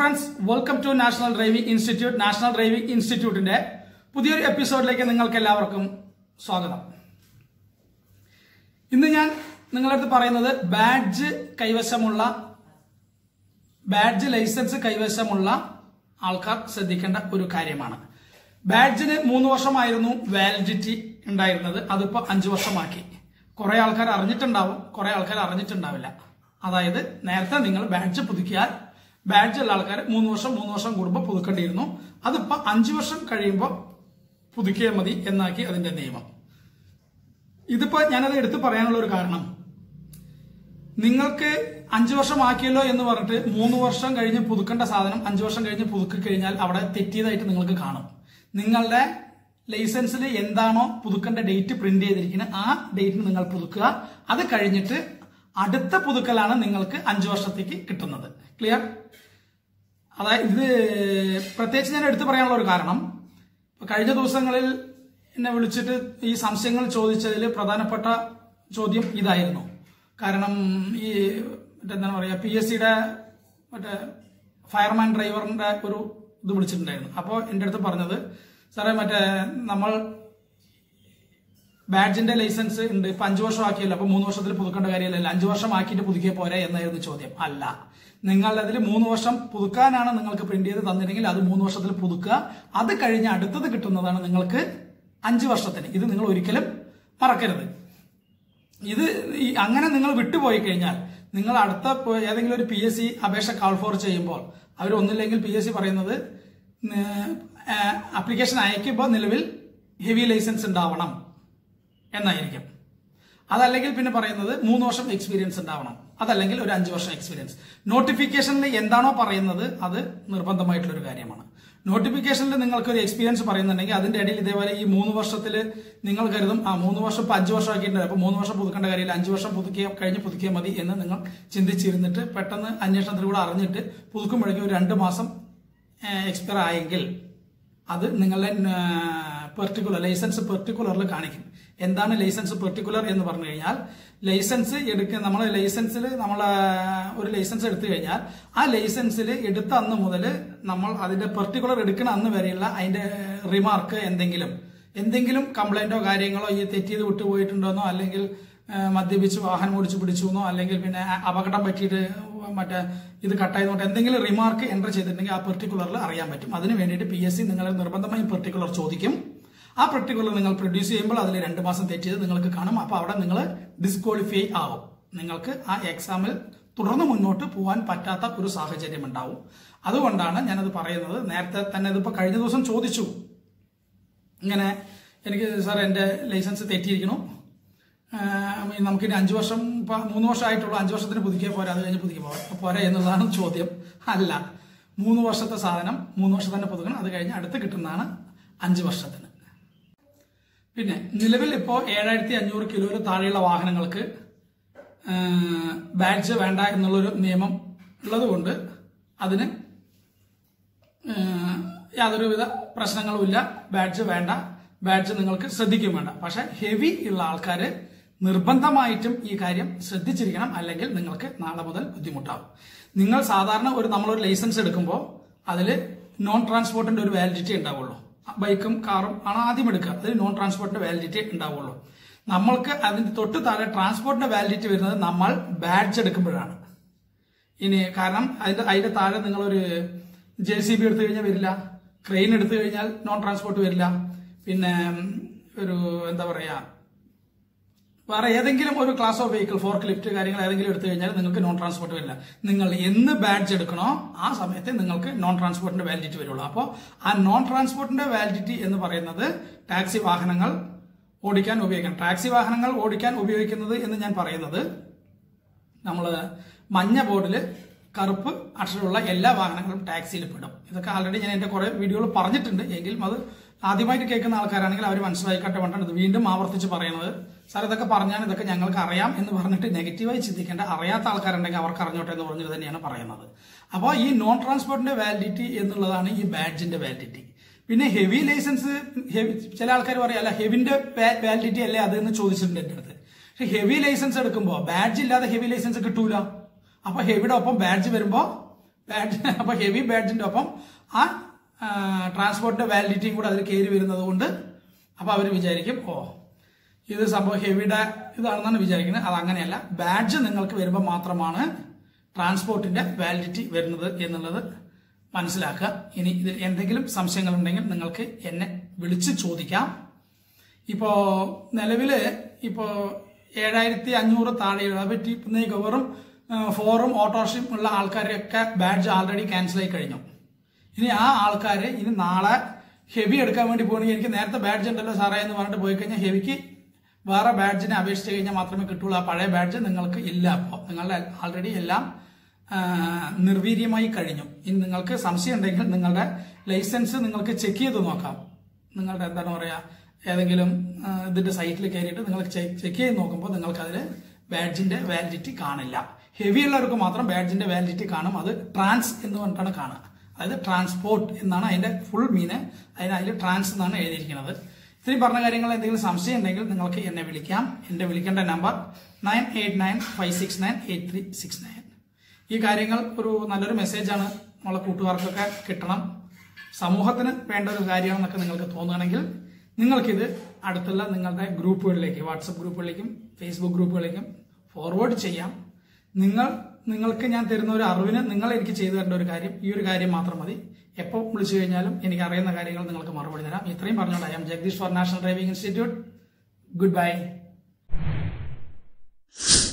friends welcome to national driving institute നാഷണൽ ഡ്രൈവിംഗ് ഇൻസ്റ്റിറ്റ്യൂട്ടിന്റെ പുതിയൊരു എപ്പിസോഡിലേക്ക് നിങ്ങൾക്ക് എല്ലാവർക്കും സ്വാഗതം ഇന്ന് ഞാൻ നിങ്ങളുടെ അടുത്ത് പറയുന്നത് ബാഡ്ജ് കൈവശമുള്ള ബാഡ്ജ് ലൈസൻസ് കൈവശമുള്ള ആൾക്കാർ ശ്രദ്ധിക്കേണ്ട ഒരു കാര്യമാണ് ബാഡ്ജിന് മൂന്ന് വർഷമായിരുന്നു വാലിഡിറ്റി ഉണ്ടായിരുന്നത് അതിപ്പോ അഞ്ചു വർഷമാക്കി കുറെ ആൾക്കാർ അറിഞ്ഞിട്ടുണ്ടാവും കുറെ ആൾക്കാർ അറിഞ്ഞിട്ടുണ്ടാവില്ല അതായത് നേരത്തെ നിങ്ങൾ ബാഡ്ജ് പുതുക്കിയാൽ ബാഡ്ജ് ഉള്ള ആൾക്കാർ മൂന്ന് വർഷം മൂന്ന് വർഷം കൂടുമ്പോൾ പുതുക്കേണ്ടിയിരുന്നു അതിപ്പോ അഞ്ചു വർഷം കഴിയുമ്പോൾ പുതുക്കിയാൽ മതി എന്നാക്കി അതിന്റെ നിയമം ഇതിപ്പോ ഞാനത് എടുത്തു പറയാനുള്ള ഒരു കാരണം നിങ്ങൾക്ക് അഞ്ചു വർഷം ആക്കിയല്ലോ എന്ന് പറഞ്ഞിട്ട് മൂന്ന് വർഷം കഴിഞ്ഞ് പുതുക്കേണ്ട സാധനം അഞ്ചു വർഷം കഴിഞ്ഞ് പുതുക്കി കഴിഞ്ഞാൽ അവിടെ തെറ്റിയതായിട്ട് നിങ്ങൾക്ക് കാണും നിങ്ങളുടെ ലൈസൻസിൽ എന്താണോ പുതുക്കേണ്ട ഡേറ്റ് പ്രിന്റ് ചെയ്തിരിക്കുന്നത് ആ ഡേറ്റിന് നിങ്ങൾ പുതുക്കുക അത് കഴിഞ്ഞിട്ട് അടുത്ത പുതുക്കലാണ് നിങ്ങൾക്ക് അഞ്ചു വർഷത്തേക്ക് കിട്ടുന്നത് ക്ലിയർ അതായത് ഇത് പ്രത്യേകിച്ച് ഞാൻ എടുത്തു പറയാനുള്ള ഒരു കാരണം ഇപ്പൊ കഴിഞ്ഞ ദിവസങ്ങളിൽ എന്നെ വിളിച്ചിട്ട് ഈ സംശയങ്ങൾ ചോദിച്ചതിൽ പ്രധാനപ്പെട്ട ചോദ്യം ഇതായിരുന്നു കാരണം ഈ മറ്റെന്താണ് പറയുക പി എസ് സിയുടെ മറ്റേ ഫയർമാൻ ഡ്രൈവറിന്റെ ഒരു ഇത് വിളിച്ചിട്ടുണ്ടായിരുന്നു അപ്പോൾ എൻ്റെ അടുത്ത് പറഞ്ഞത് സാറേ മറ്റേ നമ്മൾ ബാഡ്ജിന്റെ ലൈസൻസ് ഉണ്ട് ഇപ്പൊ അഞ്ചു വർഷം ആക്കിയല്ലോ അപ്പൊ മൂന്ന് വർഷത്തിൽ പുതുക്കേണ്ട കാര്യമില്ലല്ലോ അഞ്ചു വർഷം ആക്കിയിട്ട് പുതുക്കിയ പോരെ എന്നായിരുന്നു ചോദ്യം അല്ല നിങ്ങൾ അതിൽ മൂന്ന് വർഷം പുതുക്കാനാണ് നിങ്ങൾക്ക് പ്രിന്റ് ചെയ്ത് തന്നിരുന്നെങ്കിൽ അത് മൂന്ന് വർഷത്തിൽ പുതുക്കുക അത് കഴിഞ്ഞ് അടുത്തത് കിട്ടുന്നതാണ് നിങ്ങൾക്ക് അഞ്ച് വർഷത്തിന് ഇത് നിങ്ങൾ ഒരിക്കലും മറക്കരുത് ഇത് ഈ അങ്ങനെ നിങ്ങൾ വിട്ടുപോയി കഴിഞ്ഞാൽ നിങ്ങൾ അടുത്ത പോ- ഏതെങ്കിലും ഒരു പി എസ് സി അപേക്ഷ കാൾ ഫോർ ചെയ്യുമ്പോൾ അവർ ഒന്നില്ലെങ്കിൽ പി എസ് സി പറയുന്നത് ആപ്ലിക്കേഷൻ അയക്കുമ്പോൾ നിലവിൽ ഹെവി ലൈസൻസ് ഉണ്ടാവണം എന്നായിരിക്കും അതല്ലെങ്കിൽ പിന്നെ പറയുന്നത് മൂന്ന് വർഷം എക്സ്പീരിയൻസ് ഉണ്ടാവണം അതല്ലെങ്കിൽ ഒരു അഞ്ച് വർഷം എക്സ്പീരിയൻസ് നോട്ടിഫിക്കേഷനിൽ എന്താണോ പറയുന്നത് അത് നിർബന്ധമായിട്ടുള്ള ഒരു കാര്യമാണ് നോട്ടിഫിക്കേഷനിൽ നിങ്ങൾക്ക് ഒരു എക്സ്പീരിയൻസ് പറയുന്നുണ്ടെങ്കിൽ അതിന്റെ ഇടയിൽ ഇതേപോലെ ഈ മൂന്ന് വർഷത്തിൽ നിങ്ങൾ കരുതും ആ മൂന്ന് വർഷം ഇപ്പൊ അഞ്ച് വർഷം ആക്കിയിട്ടുണ്ട് അപ്പൊ മൂന്ന് വർഷം പുതുക്കേണ്ട കാര്യമില്ല അഞ്ച് വർഷം പുതുക്കിയ കഴിഞ്ഞ് പുതുക്കിയാൽ മതി എന്ന് നിങ്ങൾ ചിന്തിച്ചിരുന്നിട്ട് പെട്ടെന്ന് അന്വേഷണത്തിലൂടെ അറിഞ്ഞിട്ട് പുതുക്കുമ്പോഴേക്കും ഒരു രണ്ട് മാസം എക്സ്പയർ ആയെങ്കിൽ അത് നിങ്ങളുടെ പെർട്ടിക്കുലർ ലൈസൻസ് പെർട്ടിക്കുലറിൽ കാണിക്കും എന്താണ് ലൈസൻസ് പെർട്ടിക്കുലർ എന്ന് പറഞ്ഞു കഴിഞ്ഞാൽ ലൈസൻസ് എടുക്കുക നമ്മൾ ലൈസൻസിൽ നമ്മൾ ഒരു ലൈസൻസ് എടുത്തു കഴിഞ്ഞാൽ ആ ലൈസൻസിൽ എടുത്ത അന്ന് മുതൽ നമ്മൾ അതിന്റെ പെർട്ടിക്കുലർ എടുക്കുന്ന അന്ന് വരെയുള്ള അതിന്റെ റിമാർക്ക് എന്തെങ്കിലും എന്തെങ്കിലും കംപ്ലൈന്റോ കാര്യങ്ങളോ ഈ തെറ്റിയത് വിട്ടുപോയിട്ടുണ്ടോന്നോ അല്ലെങ്കിൽ ആ, മദ്യപിച്ച് വാഹനം ഓടിച്ച് പിടിച്ചു എന്നോ അല്ലെങ്കിൽ പിന്നെ അ- അപകടം പറ്റിയിട്ട് മറ്റേ ഇത് കട്ടായതുകൊണ്ട് എന്തെങ്കിലും റിമാർക്ക് എൻ്റർ ചെയ്തിട്ടുണ്ടെങ്കിൽ ആ പെർട്ടിക്കുലറിൽ അറിയാൻ പറ്റും അതിന് വേണ്ടിയിട്ട് പി എസ് സി നിങ്ങളെ നിർബന്ധമായും പെർട്ടിക്കുലർ ചോദിക്കും ആ പെർട്ടിക്കുലർ നിങ്ങൾ പ്രൊഡ്യൂസ് ചെയ്യുമ്പോൾ അതിൽ രണ്ട് മാസം തെറ്റിയത് നിങ്ങൾക്ക് കാണും അപ്പോൾ അവിടെ നിങ്ങൾ ഡിസ്ക്വാളിഫൈ ആവും നിങ്ങൾക്ക് ആ എക്സാമിൽ തുടർന്ന് മുന്നോട്ട് പോകാൻ പറ്റാത്ത ഒരു സാഹചര്യം ഉണ്ടാവും അതുകൊണ്ടാണ് ഞാനത് പറയുന്നത് നേരത്തെ തന്നെ ഇതിപ്പോൾ കഴിഞ്ഞ ദിവസം ചോദിച്ചു ഇങ്ങനെ എനിക്ക് സാർ എൻ്റെ ലൈസൻസ് തെറ്റിയിരിക്കണു ആഹ് നമുക്കിനി അഞ്ചു വർഷം ഇപ്പൊ മൂന്ന് വർഷമായിട്ടുള്ളൂ അഞ്ചു വർഷത്തിന് പുതുക്കിയ പോരാ അത് കഴിഞ്ഞ് പുതുക്കിയ പോരാ പോരാ എന്നുള്ളതാണ് ചോദ്യം അല്ല മൂന്ന് വർഷത്തെ സാധനം മൂന്ന് വർഷം തന്നെ പുതുക്കണം അത് കഴിഞ്ഞ് അടുത്ത് കിട്ടുന്നതാണ് അഞ്ച് വർഷത്തിന് പിന്നെ നിലവിൽ ഇപ്പോൾ ഏഴായിരത്തി അഞ്ഞൂറ് കിലോയിൽ താഴെയുള്ള വാഹനങ്ങൾക്ക് ബാഡ്ജ് വേണ്ട എന്നുള്ളൊരു നിയമം ഉള്ളതുകൊണ്ട് അതിന് ഏഹ് യാതൊരുവിധ പ്രശ്നങ്ങളുമില്ല ബാഡ്ജ് വേണ്ട ബാഡ്ജ് നിങ്ങൾക്ക് ശ്രദ്ധിക്കും വേണ്ട പക്ഷെ ഹെവി ഉള്ള ആൾക്കാർ നിർബന്ധമായിട്ടും ഈ കാര്യം ശ്രദ്ധിച്ചിരിക്കണം അല്ലെങ്കിൽ നിങ്ങൾക്ക് നാളെ മുതൽ ബുദ്ധിമുട്ടാവും നിങ്ങൾ സാധാരണ ഒരു നമ്മളൊരു ലൈസൻസ് എടുക്കുമ്പോൾ അതിൽ നോൺ ട്രാൻസ്പോർട്ടിന്റെ ഒരു വാലിഡിറ്റി ഉണ്ടാവുള്ളൂ ബൈക്കും കാറും ആണ് ആദ്യം എടുക്കുക അതിൽ നോൺ ട്രാൻസ്പോർട്ടിന്റെ വാലിഡിറ്റി ഉണ്ടാവുള്ളൂ നമ്മൾക്ക് അതിന്റെ തൊട്ട് താഴെ ട്രാൻസ്പോർട്ടിന്റെ വാലിഡിറ്റി വരുന്നത് നമ്മൾ ബാഡ്ജ് എടുക്കുമ്പോഴാണ് ഇനി കാരണം അതിന്റെ അതിന്റെ താഴെ നിങ്ങളൊരു ജെ സി ബി എടുത്തു കഴിഞ്ഞാൽ വരില്ല ക്രെയിൻ എടുത്തു കഴിഞ്ഞാൽ നോൺ ട്രാൻസ്പോർട്ട് വരില്ല പിന്നെ ഉം, ഒരു എന്താ പറയാ വേറെ ഏതെങ്കിലും ഒരു class of vehicle forklift കാര്യങ്ങൾ ഏതെങ്കിലും എടുത്തു കഴിഞ്ഞാൽ നിങ്ങൾക്ക് നോൺ ട്രാൻസ്പോർട്ട് വരില്ല നിങ്ങൾ എന്ന് ബാഡ്ജ് എടുക്കണോ ആ സമയത്ത് നിങ്ങൾക്ക് നോൺ ട്രാൻസ്പോർട്ടിന്റെ വാലിഡിറ്റി വരുള്ളൂ അപ്പോൾ ആ നോൺ ട്രാൻസ്പോർട്ടിന്റെ വാലിഡിറ്റി എന്ന് പറയുന്നത് ടാക്സി വാഹനങ്ങൾ ഓടിക്കാൻ ഉപയോഗിക്കണം ടാക്സി വാഹനങ്ങൾ ഓടിക്കാൻ ഉപയോഗിക്കുന്നത് എന്ന് ഞാൻ പറയുന്നത് നമ്മൾ മഞ്ഞ ബോർഡിൽ കറുപ്പ് അക്ഷരമുള്ള എല്ലാ വാഹനങ്ങളും ടാക്സിയിൽ പെടും ഇതൊക്കെ ആൾറെഡി ഞാൻ എന്റെ കുറെ വീഡിയോകൾ പറഞ്ഞിട്ടുണ്ട് എങ്കിലും അത് ആദ്യമായിട്ട് കേൾക്കുന്ന ആൾക്കാരാണെങ്കിൽ അവർ മനസ്സിലായിക്കട്ടെ വേണ്ടത് ഇത് വീണ്ടും ആവർത്തിച്ച് പറയുന്നത് സാർ ഇതൊക്കെ പറഞ്ഞാൽ ഇതൊക്കെ ഞങ്ങൾക്ക് അറിയാം എന്ന് പറഞ്ഞിട്ട് നെഗറ്റീവായി ചിന്തിക്കേണ്ട അറിയാത്ത ആൾക്കാരുണ്ടെങ്കിൽ അവർക്ക് അറിഞ്ഞോട്ടെ എന്ന് പറഞ്ഞിട്ട് തന്നെയാണ് പറയുന്നത് അപ്പോൾ ഈ നോൺ ട്രാൻസ്പോർട്ടിന്റെ വാലിഡിറ്റി എന്നുള്ളതാണ് ഈ ബാഡ്ജിന്റെ വാലിഡിറ്റി പിന്നെ ഹെവി ലൈസൻസ് ചില ആൾക്കാർ പറയാം അല്ല ഹെവിന്റെ വാലിഡിറ്റി അല്ലേ അതെന്ന് ചോദിച്ചിട്ടുണ്ട് എന്റെ അടുത്ത് പക്ഷെ ഹെവി ലൈസൻസ് എടുക്കുമ്പോൾ ബാഡ്ജ് ഇല്ലാതെ ഹെവി ലൈസൻസ് കിട്ടൂല അപ്പൊ ഹെവിയുടെ ഒപ്പം ബാഡ്ജ് വരുമ്പോൾ ബാഡ്ജ് അപ്പൊ ഹെവി ബാഡ്ജിന്റെ ഒപ്പം ആ ട്രാൻസ്പോർട്ടിന്റെ വാലിഡിറ്റിയും കൂടെ അതിൽ കയറി വരുന്നത് കൊണ്ട് അപ്പൊ അവർ വിചാരിക്കും ഓ ഇത് സംഭവം ഹെവിയുടെ ഇതാണെന്നാണ് വിചാരിക്കുന്നത് അത് അങ്ങനെയല്ല ബാഡ്ജ് നിങ്ങൾക്ക് വരുമ്പോൾ മാത്രമാണ് ട്രാൻസ്പോർട്ടിന്റെ വാലിഡിറ്റി വരുന്നത് എന്നുള്ളത് മനസ്സിലാക്കുക ഇനി ഇതിൽ എന്തെങ്കിലും സംശയങ്ങളുണ്ടെങ്കിൽ നിങ്ങൾക്ക് എന്നെ വിളിച്ച് ചോദിക്കാം ഇപ്പോ നിലവില് ഇപ്പോ ഏഴായിരത്തി അഞ്ഞൂറ് താഴെയുള്ള പറ്റി ഇന്നേക്ക് വെറും ആ, ഫോറും ഓട്ടോറിക്ഷയും ഉള്ള ആൾക്കാരെയൊക്കെ ബാഡ്ജ് ആൾറെഡി ക്യാൻസൽ ആയി കഴിഞ്ഞു ഇനി ആ ആൾക്കാർ ഇനി നാളെ ഹെവി എടുക്കാൻ വേണ്ടി പോകണമെങ്കിൽ എനിക്ക് നേരത്തെ ബാഡ്ജ് ഉണ്ടല്ലോ സാറേ എന്ന് പറഞ്ഞിട്ട് പോയി കഴിഞ്ഞാൽ ഹെവിക്ക് വേറെ ബാഡ്ജിനെ അപേക്ഷിച്ച് കഴിഞ്ഞാൽ മാത്രമേ കിട്ടുള്ളൂ ആ പഴയ ബാഡ്ജ് നിങ്ങൾക്ക് ഇല്ല അപ്പോൾ നിങ്ങളുടെ ആൾറെഡി എല്ലാം ആ, നിർവീര്യമായി കഴിഞ്ഞു ഇനി നിങ്ങൾക്ക് സംശയം ഉണ്ടെങ്കിൽ നിങ്ങളുടെ ലൈസൻസ് നിങ്ങൾക്ക് ചെക്ക് ചെയ്ത് നോക്കാം നിങ്ങളുടെ എന്താണ് പറയാ ഏതെങ്കിലും ആ, ഇതിന്റെ സൈറ്റിൽ കയറിയിട്ട് നിങ്ങൾ ചെക്ക് ചെയ്ത് നോക്കുമ്പോൾ നിങ്ങൾക്ക് അതിൽ ബാഡ്ജിന്റെ വാലിഡിറ്റി കാണില്ല ഹെവി ഉള്ളവർക്ക് മാത്രം ബാഡ്ജിന്റെ വാലിഡിറ്റി കാണും അത് ട്രാൻസ് എന്ന് പറഞ്ഞിട്ടാണ് കാണുക അതായത് ട്രാൻസ്പോർട്ട് എന്നാണ് അതിന്റെ ഫുൾ മീന് അതിന് അതിൽ ട്രാൻസ് എന്നാണ് എഴുതിയിരിക്കുന്നത് ഇത്രയും പറഞ്ഞ കാര്യങ്ങൾ എന്തെങ്കിലും സംശയം ഉണ്ടെങ്കിൽ നിങ്ങൾക്ക് എന്നെ വിളിക്കാം എന്റെ വിളിക്കേണ്ട number nine eight nine five six nine eight three six nine ഈ കാര്യങ്ങൾ ഒരു നല്ലൊരു മെസ്സേജാണ് നമ്മളെ കൂട്ടുകാർക്കൊക്കെ കിട്ടണം സമൂഹത്തിന് വേണ്ട ഒരു കാര്യമാണെന്നൊക്കെ നിങ്ങൾക്ക് തോന്നുകയാണെങ്കിൽ നിങ്ങൾക്കിത് അടുത്തുള്ള നിങ്ങളുടെ ഗ്രൂപ്പുകളിലേക്ക് വാട്സപ്പ് ഗ്രൂപ്പുകളിലേക്കും ഫേസ്ബുക്ക് ഗ്രൂപ്പുകളിലേക്കും ഫോർവേഡ് ചെയ്യാം നിങ്ങൾ നിങ്ങൾക്ക് ഞാൻ തരുന്ന ഒരു അറിവിന് നിങ്ങൾ എനിക്ക് ചെയ്തു തരേണ്ട ഒരു കാര്യം ഈ ഒരു കാര്യം മാത്രം മതി എപ്പോൾ വിളിച്ചു കഴിഞ്ഞാലും എനിക്ക് അറിയുന്ന കാര്യങ്ങൾ നിങ്ങൾക്ക് മറുപടി തരാം ഇത്രയും പറഞ്ഞുകൊണ്ട് I'm Jagadish for national driving institute good bye